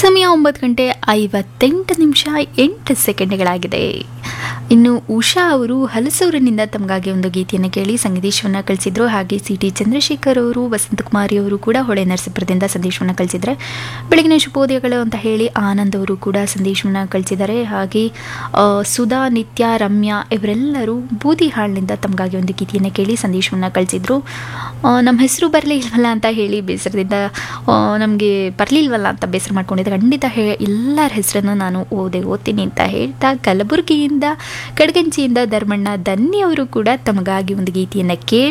ಸಮಯ ಒಂಬತ್ತು ಗಂಟೆ ಐವತ್ತೆಂಟು ನಿಮಿಷ ಎಂಟು ಸೆಕೆಂಡ್ಗಳಾಗಿದೆ ಇನ್ನು ಉಷಾ ಅವರು ಹಲಸೂರಿನಿಂದ ತಮಗಾಗಿ ಒಂದು ಗೀತೆಯನ್ನು ಕೇಳಿ ಸಂದೇಶವನ್ನು ಕಳಿಸಿದ್ರು ಹಾಗೆ ಸಿ ಟಿ ಚಂದ್ರಶೇಖರ್ ಅವರು ವಸಂತಕುಮಾರಿ ಅವರು ಕೂಡ ಹೊಳೆ ನರಸೀಪುರದಿಂದ ಸಂದೇಶವನ್ನು ಕಳಿಸಿದ್ದಾರೆ ಬೆಳಗಿನ ಶುಭೋದಯಗಳು ಅಂತ ಹೇಳಿ ಆನಂದ್ ಅವರು ಕೂಡ ಸಂದೇಶವನ್ನು ಕಳಿಸಿದ್ದಾರೆ ಹಾಗೆ ಆ, ಸುಧಾ ನಿತ್ಯ ರಮ್ಯಾ ಇವರೆಲ್ಲರೂ ಬೂದಿ ಹಾಳಿನಿಂದ ತಮಗಾಗಿ ಒಂದು ಗೀತೆಯನ್ನು ಕೇಳಿ ಸಂದೇಶವನ್ನು ಕಳಿಸಿದ್ರು ನಮ್ಮ ಹೆಸರು ಬರಲೇ ಇಲ್ವಲ್ಲ ಅಂತ ಹೇಳಿ ಬೇಸರದಿಂದ ನಮಗೆ ಬರಲಿಲ್ವಲ್ಲ ಅಂತ ಬೇಸರ ಮಾಡ್ಕೊಂಡಿದ್ದೆ ಖಂಡಿತ ಹೇ ಎಲ್ಲರ ಹೆಸರನ್ನು ನಾನು ಓದೆ ಓದ್ತೀನಿ ಅಂತ ಹೇಳ್ತಾ ಕಲಬುರಗಿಯಿಂದ ಕಡಗಂಚಿಯಿಂದ ಧರ್ಮಣ್ಣ ದನ್ನಿ ಅವರು ಕೂಡ ತಮಗಾಗಿ ಒಂದು ಗೀತೆಯನ್ನು ಕೇಳಿ